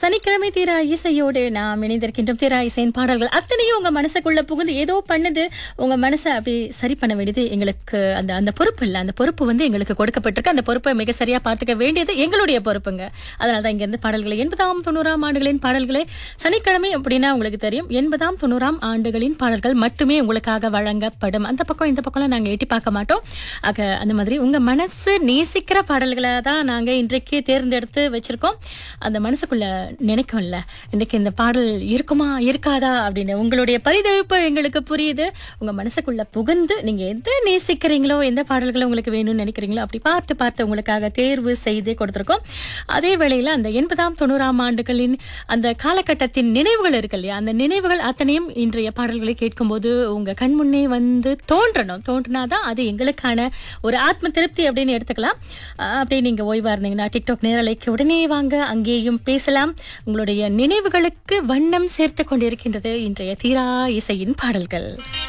சனிக்கிழமை தீரா இசையோடு நாம் இணைந்திருக்கின்றோம் தீரா இசையின் பாடல்கள் அத்தனையும் உங்க மனசுக்குள்ள புகுந்து ஏதோ பண்ணுது உங்க மனசை அப்படி சரி பண்ண வேண்டியது எங்களுக்கு அந்த அந்த பொறுப்பு இல்லை அந்த பொறுப்பு வந்து எங்களுக்கு கொடுக்கப்பட்டிருக்கு அந்த பொறுப்பை மிக சரியா பார்த்துக்க வேண்டியது எங்களுடைய பொறுப்புங்க அதனால தான் இங்க இருந்து பாடல்களை எண்பதாம் தொண்ணூறாம் ஆண்டுகளின் பாடல்களை சனிக்கிழமை அப்படின்னா உங்களுக்கு தெரியும் எண்பதாம் தொண்ணூறாம் ஆண்டுகளின் பாடல்கள் மட்டுமே உங்களுக்காக வழங்கப்படும் அந்த பக்கம் இந்த பக்கம்லாம் நாங்க எட்டி பார்க்க மாட்டோம் ஆக அந்த மாதிரி உங்க மனசு நேசிக்கிற பாடல்களை தான் நாங்க இன்றைக்கு தேர்ந்தெடுத்து வச்சிருக்கோம் அந்த மனசுக்குள்ள நினைக்கும்ல இன்னைக்கு இந்த பாடல் இருக்குமா இருக்காதா அப்படின்னு உங்களுடைய பரிதவிப்பு எங்களுக்கு புரியுது உங்க மனசுக்குள்ள புகுந்து நீங்க எதை நேசிக்கிறீங்களோ எந்த பாடல்களை உங்களுக்கு வேணும்னு நினைக்கிறீங்களோ அப்படி பார்த்து பார்த்து உங்களுக்காக தேர்வு செய்து கொடுத்துருக்கோம் அதே வேளையில அந்த எண்பதாம் தொண்ணூறாம் ஆண்டுகளின் அந்த காலகட்டத்தின் நினைவுகள் இருக்கு இல்லையா அந்த நினைவுகள் அத்தனையும் இன்றைய பாடல்களை கேட்கும்போது உங்க கண் முன்னே வந்து தோன்றணும் தோன்றினாதான் அது எங்களுக்கான ஒரு ஆத்ம திருப்தி அப்படின்னு எடுத்துக்கலாம் அஹ் அப்படியே நீங்க ஓய்வா இருந்தீங்கன்னா டிக்டாக் நேரலைக்கு உடனே வாங்க அங்கேயும் பேசலாம் உங்களுடைய நினைவுகளுக்கு வண்ணம் சேர்த்து கொண்டிருக்கின்றது இன்றைய தீரா இசையின் பாடல்கள்